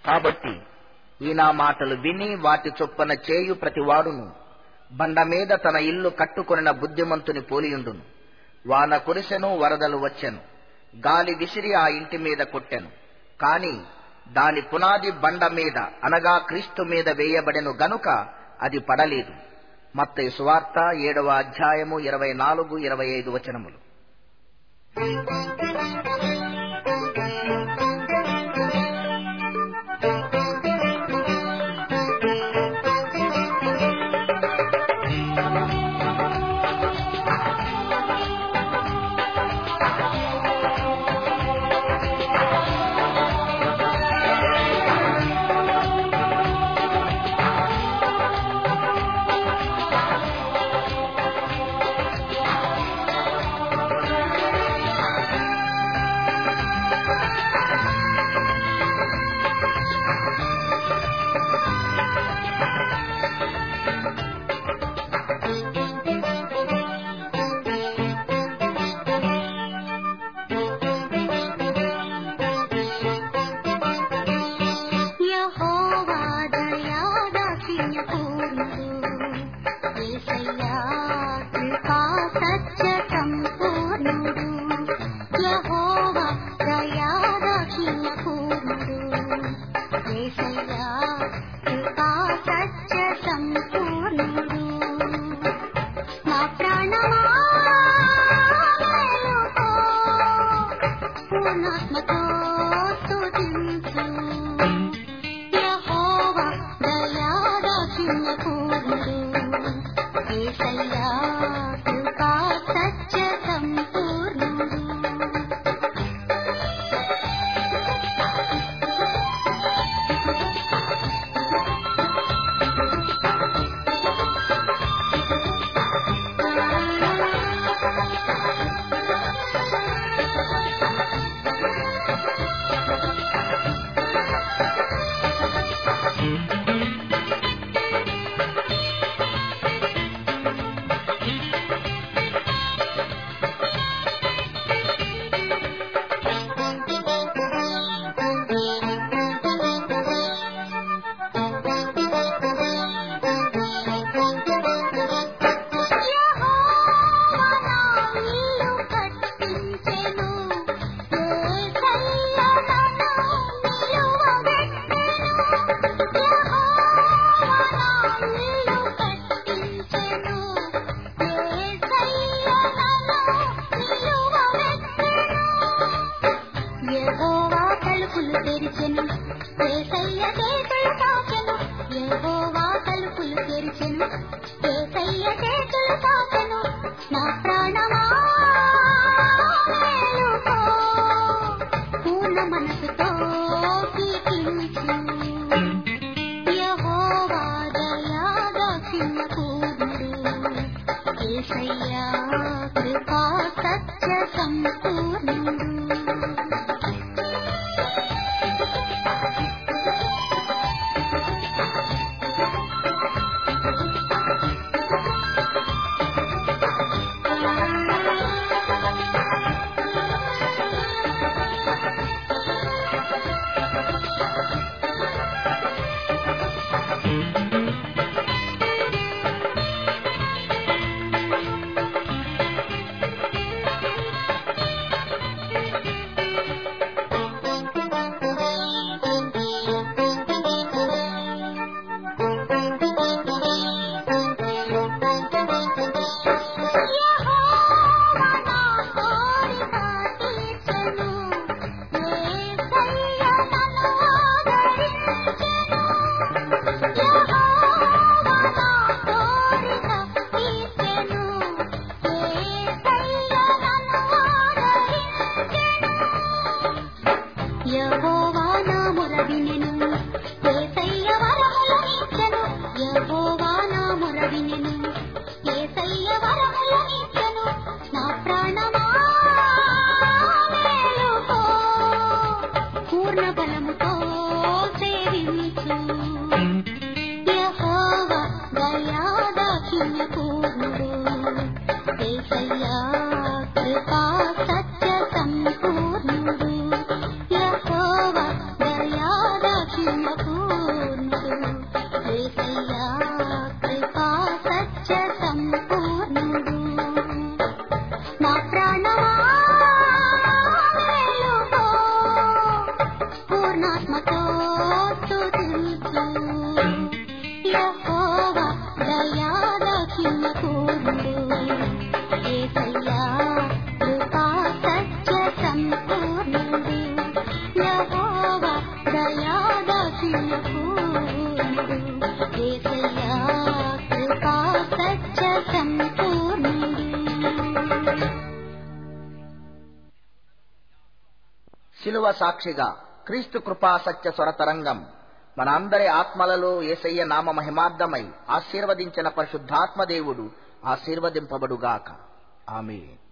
కాబట్టి ఈ నా మాటలు విని వాటి చొప్పున చేయు ప్రతివాడును బండ మీద తన ఇల్లు కట్టుకొనిన బుద్ధిమంతుని పోలియుండును వాన కురిసెను వరదలు వచ్చెను గాలి విసిరి ఆ ఇంటి మీద కొట్టెను కాని దాని పునాది బండ మీద అనగా క్రీస్తు మీద వేయబడెను గనుక అది పడలేదు మత్తయి సువార్త ఏడవ అధ్యాయము ఇరవై నాలుగు ఇరవై ఐదు వచనములు యెహోవా దయాదాక్షిణ్య పూర్ణుడు యేసయ్యా కృపా సత్య సంపూర్ణుడు యెహోవా దయాదాక్షిణ్య పూర్ణుడు యేసయ్యా కృపా సత్య సంపూర్ణుడు నా ప్రాణమా మేలుకో, పూర్ణాత్మతో స్తుతించు యెహోవా దయాదాక్షిణ్య పూర్ణుడు యేసయ్యా కృపా సత్య సంపూర్ణుడు యెహోవా తలుపులు తెరిచెను ఏసయ్య చేతులు తాకెను యెహోవా తలుపులు తెరిచెను ఏసయ్య చేతులు తాకెను నా ప్రాణమా మేలుకో, పూర్ణ మనసుతో కీర్తించు యెహోవా దయాదాక్షిణ్య పూర్ణుడు యేసయ్యా కృపా సత్య సంపూర్ణుడు యహోవా నాముల వినెను ఏసయ్య వరములనిచ్చెను యహోవా నాముల వినెను ఏసయ్య వరములనిచ్చెను నా ప్రాణమా మేలుకో, పూర్ణ బలముతో సేవించు యెహోవా దయాదాక్షిణ్య పూర్ణుడు యేసయ్యా కృపా సత్య సంపూర్ణుడు యెహోవా దయాదాక్షిణ్య సంపూర్ణుడు యెహోవా దయాదాక్షిణ్య పూర్ణుడు యేసయ్యా కృపా సత్య సంపూర్ణుడు శిలువ సాక్షిగా క్రీస్తు కృపా సత్య స్వరతరంగం మన అందరి ఆత్మలలో ఏసయ్య నామ మహిమార్థమై ఆశీర్వదించిన పరిశుద్ధాత్మ దేవుడు ఆశీర్వదింపబడుగాక ఆమె